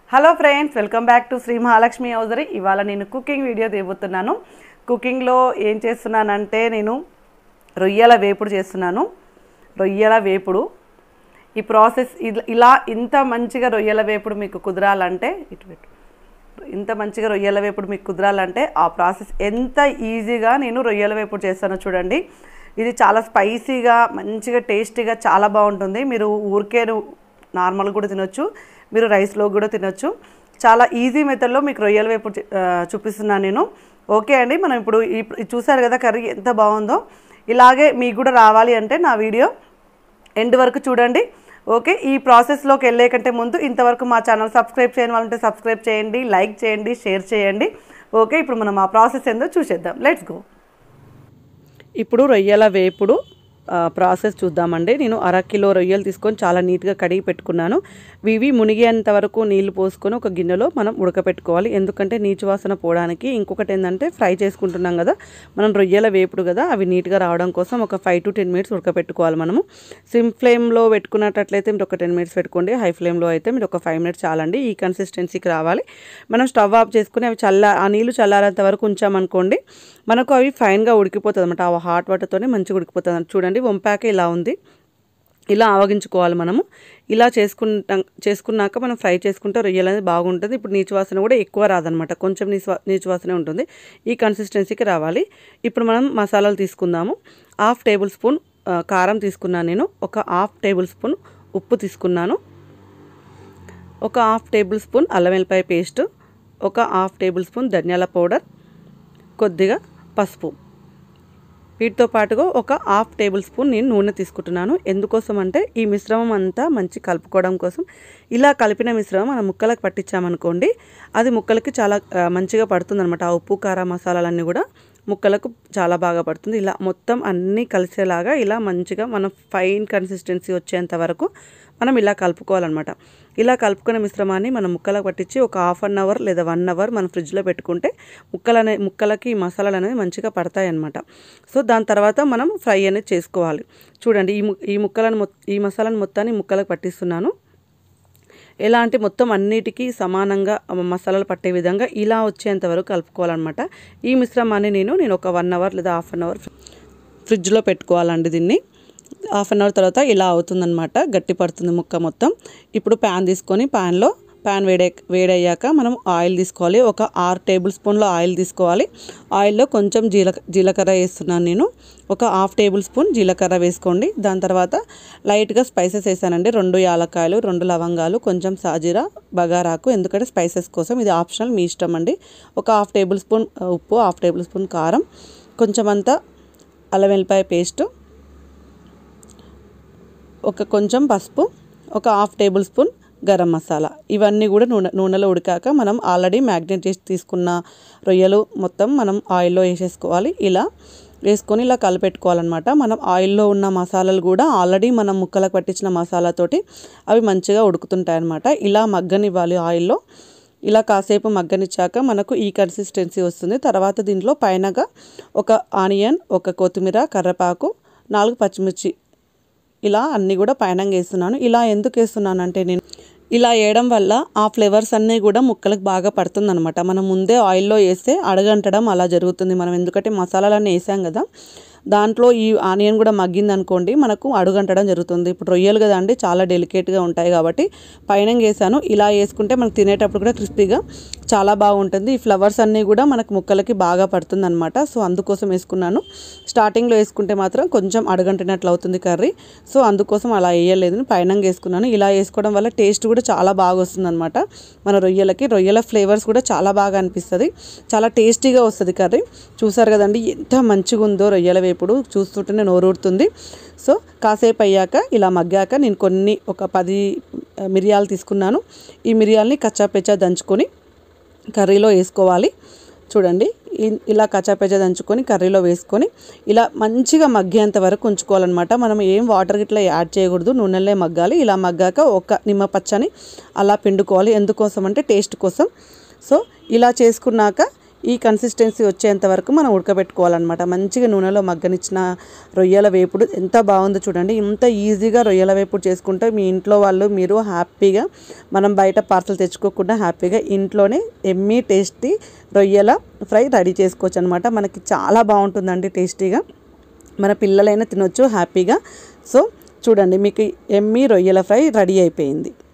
hello friends welcome back to Shri Mahalakshmi hosiery ఇవాళ నేను cooking video తీయబోతున్నాను కుకింగ్లో ఏం చేస్తున్నానంటే నేను రొయ్యల వేపుడు చేస్తున్నాను రొయ్యల వేపుడు ఈ ప్రాసెస్ ఇల- ఇలా ఇంత మంచిగా రొయ్యల వేపుడు మీకు కుదరాలంటే ఇటు పెట్టు ఇంత మంచిగా రొయ్యల వేపుడు మీకు కుదరాలంటే ఆ ప్రాసెస్ ఎంత ఈజీగా నేను రొయ్యల వేపుడు చేస్తానో చూడండి ఇది చాలా స్పైసీగా మంచిగా టేస్టీగా చాలా బాగుంటుంది మీరు ఊరికే నార్మల్ కూడా తినొచ్చు మీరు రైస్లో కూడా తినొచ్చు చాలా ఈజీ మెథడ్లో మీకు రొయ్యల వేపుడు చే- ఆ, చూపిస్తున్నాను నేను ఓకే అండి మనం ఇప్పుడు ఈ ఈ చూసారు కదా కర్రీ ఎంత బాగుందో ఇలాగే మీకు కూడా రావాలి అంటే నా వీడియో ఎండ్ వరకు చూడండి ఓకే ఈ ప్రాసెస్లోకి వెళ్ళే కంటే ముందు ఇంతవరకు మా ఛానల్ సబ్స్క్రైబ్ చేయని వాళ్ళంటే సబ్స్క్రైబ్ చేయండి లైక్ చేయండి షేర్ చేయండి ఓకే ఇప్పుడు మనం ఆ ప్రాసెస్ ఏందో చూసేద్దాం లెట్స్ గో ఇప్పుడు రొయ్యల వేపుడు ఆ, ప్రాసెస్ చూద్దామండి నేను అర కిలో రొయ్యలు తీసుకొని చాలా నీట్గా కడిగి పెట్టుకున్నాను ఇవి మునిగేంత వరకు నీళ్లు పోసుకొని ఒక గిన్నెలో మనం ఉడకపెట్టుకోవాలి ఎందుకంటే నీచు వాసన పోవడానికి ఇంకొకటి ఏంటంటే ఫ్రై చేసుకుంటున్నాం కదా మనం రొయ్యల వేపుడు కదా అవి నీట్గా రావడం కోసం ఒక ఫైవ్ టు టెన్ మినిట్స్ ఉడకపెట్టుకోవాలి మనము సిమ్ ఫ్లేమ్లో పెట్టుకున్నట్లయితే మీరు ఒక టెన్ మినిట్స్ పెట్టుకోండి హై ఫ్లేమ్లో అయితే మీరు ఒక ఫైవ్ మినిట్స్ చాలండి ఈ కన్సిస్టెన్సీకి రావాలి మనం స్టవ్ ఆఫ్ చేసుకుని అవి చల్ల ఆ నీళ్లు చల్లారేంత వరకు ఉంచామనుకోండి మనకు అవి ఫైన్గా ఉడికిపోతుంది అనమాట ఆ హాట్ వాటర్తోనే మంచిగా ఉడికిపోతుంది చూడండి వంపాక ఇలా ఉంది ఇలా ఆవగించుకోవాలి మనము ఇలా చేసుకుంటాం చేసుకున్నాక మనం ఫ్రై చేసుకుంటే రొయ్యలు అనేది బాగుంటుంది ఇప్పుడు నీచు వాసన కూడా ఎక్కువ రాదనమాట కొంచెం నీచు వా- నీచు వాసనే ఉంటుంది ఈ కన్సిస్టెన్సీకి రావాలి ఇప్పుడు మనం మసాలాలు తీసుకుందాము హాఫ్ టేబుల్ స్పూన్ ఆ, కారం తీసుకున్నాను నేను ఒక హాఫ్ టేబుల్ స్పూన్ ఉప్పు తీసుకున్నాను ఒక హాఫ్ టేబుల్ స్పూన్ అల్లం వెల్లిపాయ పేస్ట్ ఒక హాఫ్ టేబుల్ స్పూన్ ధనియాల పౌడర్ కొద్దిగా పసుపు వీటితో పాటుగా ఒక హాఫ్ టేబుల్ స్పూన్ నేను నూనె తీసుకుంటున్నాను ఎందుకోసం అంటే ఈ మిశ్రమం అంతా మంచి కలుపుకోవడం కోసం ఇలా కలిపిన మిశ్రమం మనం ముక్కలకు పట్టించామనుకోండి అది ముక్కలకి చాలా ఆ, మంచిగా పడుతుంది అనమాట ఆ ఉప్పు కార మసాలాలన్నీ కూడా ముక్కలకు చాలా బాగా పడుతుంది ఇలా మొత్తం అన్నీ కలిసేలాగా ఇలా మంచిగా మనం ఫైన్ కన్సిస్టెన్సీ వచ్చేంత వరకు మనం ఇలా కలుపుకోవాలన్నమాట ఇలా కలుపుకున్న మిశ్రమాన్ని మనం ముక్కలకు పట్టించి ఒక హాఫ్ అన్ అవర్ లేదా వన్ అవర్ మనం ఫ్రిడ్జ్లో పెట్టుకుంటే ముక్కలు అనే ముక్కలకి ఈ మసాలాలు అనేవి మంచిగా పడతాయి అన్నమాట సో దాని తర్వాత మనం ఫ్రై అనేది చేసుకోవాలి చూడండి ఈ ము ఈ ముక్కలను మొ- ఈ మసాలాను మొత్తాన్ని ముక్కలకు పట్టిస్తున్నాను ఎలా అంటే మొత్తం అన్నిటికీ సమానంగా మసాలాలు పట్టే విధంగా ఇలా వచ్చేంత వరకు కలుపుకోవాలన్నమాట ఈ మిశ్రమాన్ని నేను నేను ఒక వన్ అవర్ లేదా హాఫ్ అన్ అవర్ ఫ్రిడ్జ్లో పెట్టుకోవాలండి దీన్ని హాఫ్ అన్ అవర్ తర్వాత ఇలా అవుతుందన్నమాట గట్టి పడుతుంది ముక్క మొత్తం ఇప్పుడు ప్యాన్ తీసుకొని ప్యాన్లో ప్యాన్ వేడే వేడయ్యాక మనం ఆయిల్ తీసుకోవాలి ఒక ఆరు టేబుల్ స్పూన్ల ఆయిల్ తీసుకోవాలి ఆయిల్లో కొంచెం జీలక జీలకర్ర వేస్తున్నాను నేను ఒక హాఫ్ టేబుల్ స్పూన్ జీలకర్ర వేసుకోండి దాని తర్వాత లైట్గా స్పైసెస్ వేసానండి రెండు యాలక్కాయలు రెండు లవంగాలు కొంచెం సాజీరా బగారాకు ఎందుకంటే స్పైసెస్ కోసం ఇది ఆప్షనల్ మీ ఇష్టం అండి ఒక హాఫ్ టేబుల్ స్పూన్ ఆ, ఉప్పు హాఫ్ టేబుల్ స్పూన్ కారం కొంచెం అంతా అల్లం వెల్లిపాయ పేస్టు ఒక కొంచెం పసుపు ఒక half tablespoon garam masala ఇవన్నీ కూడా నూనె నూనెలో ఉడికాక మనం ఆల్రెడీ మ్యాగ్నేట్ చేసి తీసుకున్న రొయ్యలు మొత్తం మనం ఆయిల్లో వేసేసుకోవాలి ఇలా వేసుకొని ఇలా కలిపెట్టుకోవాలన్నమాట మనం ఆయిల్లో ఉన్న మసాలాలు కూడా ఆల్రెడీ మనం ముక్కలకు పట్టించిన మసాలాతోటి అవి మంచిగా ఉడుకుతుంటాయి అన్నమాట ఇలా మగ్గనివ్వాలి ఆయిల్లో ఇలా కాసేపు మగ్గనిచ్చాక మనకు ఈ కన్సిస్టెన్సీ వస్తుంది తర్వాత దీంట్లో పైనగా ఒక ఆనియన్ ఒక కొత్తిమీర కర్రపాకు నాలుగు పచ్చిమిర్చి ఇలా అన్నీ కూడా పైన వేస్తున్నాను ఇలా ఎందుకు వేస్తున్నాను అంటే నేను ఇలా వేయడం వల్ల ఆ ఫ్లేవర్స్ అన్నీ కూడా ముక్కలకు బాగా పడుతుంది అనమాట మనం ముందే ఆయిల్లో వేస్తే అడగంటడం అలా జరుగుతుంది మనం ఎందుకంటే మసాలాలన్నీ వేసాం కదా దాంట్లో ఈ ఆనియన్ కూడా మగ్గింది అనుకోండి మనకు అడుగంటడం జరుగుతుంది ఇప్పుడు రొయ్యలు కదా అండి చాలా డెలికేట్గా ఉంటాయి కాబట్టి పైన వేసాను ఇలా వేసుకుంటే మనకు తినేటప్పుడు కూడా క్రిస్పీగా చాలా బాగుంటుంది ఈ ఫ్లవర్స్ అన్నీ కూడా మనకు ముక్కలకి బాగా పడుతుంది అనమాట సో అందుకోసం వేసుకున్నాను స్టార్టింగ్లో వేసుకుంటే మాత్రం కొంచెం అడగంటినట్లు అవుతుంది కర్రీ సో అందుకోసం అలా వేయలేదు పైన వేసుకున్నాను ఇలా వేసుకోవడం వల్ల టేస్ట్ కూడా చాలా బాగా వస్తుంది అనమాట మన రొయ్యలకి రొయ్యల ఫ్లేవర్స్ కూడా చాలా బాగా అనిపిస్తుంది చాలా టేస్టీగా వస్తుంది కర్రీ చూసారు కదండి ఎంత మంచిగా ఉందో రొయ్యల వేపుడు చూస్తుంటేనే నోరూరుతుంది సో కాసేపు అయ్యాక ఇలా మగ్గాక నేను కొన్ని ఒక పది ఆ, మిరియాలు తీసుకున్నాను ఈ మిరియాలని కచ్చాపెచ్చా దంచుకొని కర్రీలో వేసుకోవాలి చూడండి ఇ- ఇలా కచ్చాపెచ్చా దంచుకొని కర్రీలో వేసుకొని ఇలా మంచిగా మగ్గేంత వరకు ఉంచుకోవాలన్నమాట మనం ఏం వాటర్ గిట్లా యాడ్ చేయకూడదు నూనెలే మగ్గాలి ఇలా మగ్గాక ఒక నిమ్మ పచ్చని అలా పిండుకోవాలి ఎందుకోసం అంటే టేస్ట్ కోసం సో ఇలా చేసుకున్నాక ఈ కన్సిస్టెన్సీ వచ్చేంత వరకు మనం ఉడకబెట్టుకోవాలన్నమాట మంచిగా నూనెలో మగ్గనిచ్చిన రొయ్యల వేపుడు ఎంత బాగుందో చూడండి ఇంత ఈజీగా రొయ్యల వేపుడు చేసుకుంటే మీ ఇంట్లో వాళ్ళు మీరు హ్యాపీగా మనం బయట పార్సల్ తెచ్చుకోకుండా హ్యాపీగా ఇంట్లోనే ఎమ్మీ టేస్టీ రొయ్యల ఫ్రై రెడీ చేసుకోవచ్చు అనమాట మనకి చాలా బాగుంటుందండి టేస్టీగా మన పిల్లలైనా తినొచ్చు హ్యాపీగా సో చూడండి మీకు ఎమ్మీ రొయ్యల ఫ్రై రెడీ అయిపోయింది